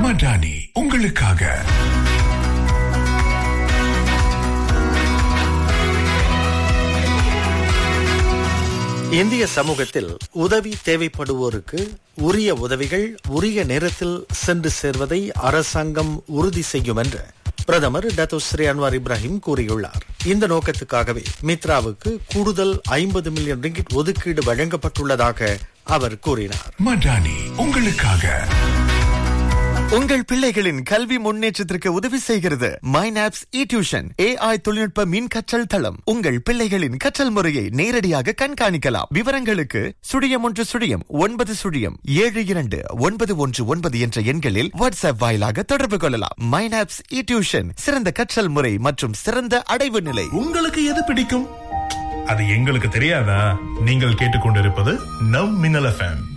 மடானி உங்களுக்காக இந்திய சமூகத்தில் உதவி தேவைப்படுவோருக்கு உரிய உதவிகள் உரிய நேரத்தில் சென்று சேர்வதை அரசாங்கம் உறுதி செய்யும் என்று பிரதமர் டத்தோ ஸ்ரீ அன்வார் இப்ராஹிம் கூறியுள்ளார் இந்த நோக்கத்துக்காகவே மித்ராவுக்கு கூடுதல் ஐம்பது மில்லியன் ரிங்கிட் ஒதுக்கீடு வழங்கப்பட்டுள்ளதாக அவர் கூறினார் மடானி உங்களுக்காக உங்கள் பிள்ளைகளின் கல்வி முன்னேற்றத்திற்கு உதவி செய்கிறது மைனாப்ஸ் இ டியூஷன் ஏஐ தொழில்நுட்ப மின் கற்றல் தளம் உங்கள் பிள்ளைகளின் கற்றல் முறையை நேரடியாக கண்காணிக்கலாம் விவரங்களுக்கு சுழியம் ஒன்று சுழியம் ஒன்பது சுழியம் ஏழு இரண்டு ஒன்பது ஒன்று ஒன்பது என்ற எண்களில் வாட்ஸ்அப் வாயிலாக தொடர்பு கொள்ளலாம் மைனாப்ஸ் இ டியூஷன் சிறந்த கற்றல் முறை மற்றும் சிறந்த அடைவு நிலை உங்களுக்கு எது பிடிக்கும் அது எங்களுக்கு தெரியாதா நீங்கள் கேட்டுக்கொண்டிருப்பது நம் மின்னல் எஃப்எம்